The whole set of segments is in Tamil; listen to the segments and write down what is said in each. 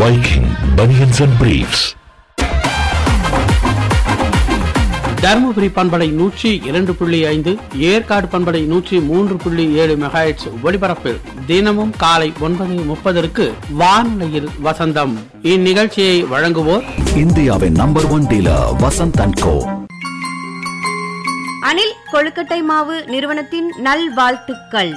Viking Bunions and Briefs. Dharmapuri பண்பலை நூற்றி இரண்டு புள்ளி ஐந்து ஏற்காடு பண்பலை நூற்றி மூன்று புள்ளி ஏழு மெகாஹெட்ஸ் ஒலிபரப்பில் தினமும் காலை ஒன்பது முப்பதற்கு வானொலியில் வசந்தம் இந்நிகழ்ச்சியை வழங்குவோர் இந்தியாவின் number one dealer Vasanth and co Anil கொழுக்கட்டை மாவு நிறுவனத்தின் நல்வாழ்த்துக்கள்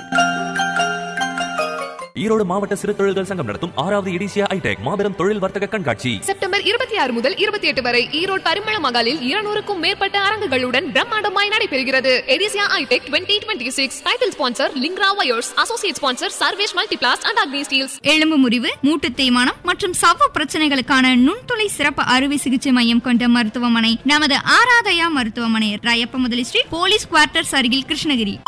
ஈரோடு மாவட்ட சிறு தொழில்கள் சங்கம் நடத்தும் ஆறாவது இடிசியா ஐடெக் மாபெரும் தொழில் வர்த்தக கண்காட்சி செப்டம்பர் இருபத்தி ஆறு முதல் இருபத்தி எட்டு வரை ஈரோடு பரிமள மகாலில் இருநூறுக்கும் மேற்பட்ட அரங்குகளுடன் பிரம்மாண்டமாய் நடைபெறுகிறது Codissia Intec twenty twenty six title sponsor லிங்க்ரா wires associate sponsor Sarvesh multiplast and Agni steels எலும்பு முறிவு மூட்டு தேய்மானம் மற்றும் சவ்வு பிரச்சனைகளுக்கான நுண்துளை சிறப்பு அறுவை சிகிச்சை மையம் கொண்ட மருத்துவமனை நமது ஆராதயா மருத்துவமனை ராயப்ப முதலி ஸ்ட்ரீட் போலீஸ் குவார்ட்டர்ஸ் அருகில் கிருஷ்ணகிரி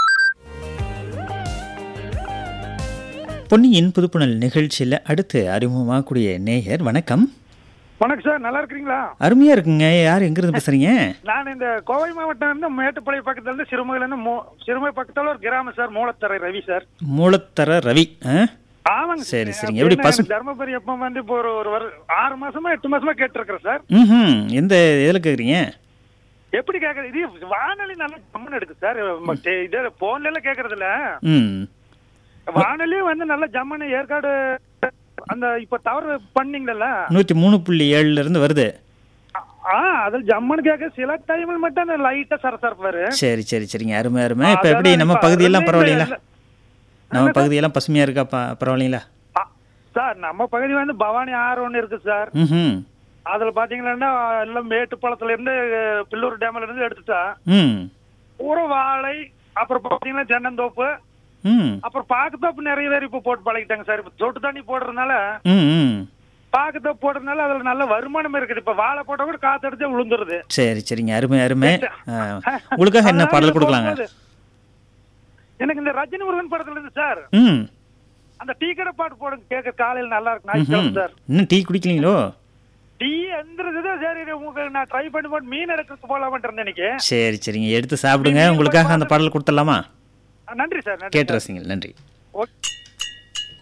பொன்னியின் புதுப்புணல் நிகழ்ச்சியில் அடுத்து அறிமுகமாகக்கூடிய நேயர் வணக்கம் வணக்கம் சார் நல்லா இருக்கிறீங்களா அருமையா இருக்குங்க யார் எங்கிருந்து பேசுறீங்க நான் இந்த கோவை மாவட்டம் இருந்து மேட்டுப்பாளையம் பக்கத்துல இருந்து சிறுமுகையில இருந்து மூ- சிறுமுகை பக்கத்துல ஒரு கிராமம் சார் மூலத்தரை ரவி சார் மூலத்தர ரவி ஆ? ஆமாங்க சரி, சார். சரிங்க. எப்படி அப்படின்னா பசு- எனக்கு தர்மபுரி எப்ப வந்து இப்போ ஒரு ஒரு வரு- ஆறு மாசமா எட்டு மாசமா கேட்டு இருக்கிறேன் சார் ம்ஹும் எந்த இதில் கேட்குறீங்க எப்படி கேக்குறது இது வானொலி நல்லா ஜம்முன்னு எடுக்கு சார் ம- டே- இது போன்ல எல்லாம் கேக்குறது இல்ல ம் வானொலி வந்து நல்ல ஜம்முன்னு ஏற்காடு அந்த இப்ப தவறு பண்ணீங்கல்ல நூற்றி மூணு புள்ளி ஏழுல இருந்து வருது ஆ அதுல ஜம்முன்னு கேட்க சில டைம்ல மட்டும் லைட்டா சரசரப்பு வரும் சரி சரி சரிங்க அருமை அருமை இப்போ அதான் எப்படி நம்ம இப்ப பகுதியெல்லாம் அதுலயே பரவாயில்லைங்களா இல்ல- நம்ம என்ன பகுதியெல்லாம் பசுமையாக இருக்கா ப பரவாயில்லைங்களா ஆ, சார் நம்ம பகுதி வந்து பவானி ஆறு ஒன்று இருக்கு சார் ம் அதுல பாத்தீங்கன்னா எல்லாம் மேட்டுப்பாளத்துல இருந்து அஹ், பில்லூர் டேம்ல இருந்து எடுத்துட்டா ம் ஒரு வாழை அப்புறம் பாத்தீங்கன்னா ஜன்னந்தோப்பு ம் அப்புறம் பாக்குத்தோப்பு நிறைய பேர் இப்ப போட்டு பழகிட்டாங்க சார் இப்ப சொட்டு தண்ணி போடுறதுனால ம் ம் பாக்குத்தோப்பு போடுறதுனால அதுல நல்ல வருமானம் இருக்குது இப்ப வாழை போட்டா கூட காத்தடிச்சு விழுந்துருது சரி சரிங்க அருமை அருமை ஆ, உங்களுக்காக என்ன அதனால பாடல் இது கொடுக்கலாங்க போகும்போது, எனக்கு இந்த ரஜினி முருகன் படத்துல இருந்து சார் ம் அந்த டீ கடை பாட்டு போடுங்க கேட்க காலையில நல்லா இருக்கு ஞாயிற்றுக்கிழமை ம்ஹும். சார் இன்னும் டீ குடிக்கலீங்களோ டீ எந்திரது சரி உங்களுக்கு நான் ட்ரை பண்ணி போட்டு மீன் எடுக்கிறதுக்கு போலாமட்டு இருந்தேன் இன்னைக்கு சரி சரிங்க எடுத்து சாப்பிடுங்க உங்களுக்காக அந்த பாடல் கொடுத்துடலாமா நன்றி சார் நன்றி கேட்டு சார். ரசிங்கள் நன்றி ஓகே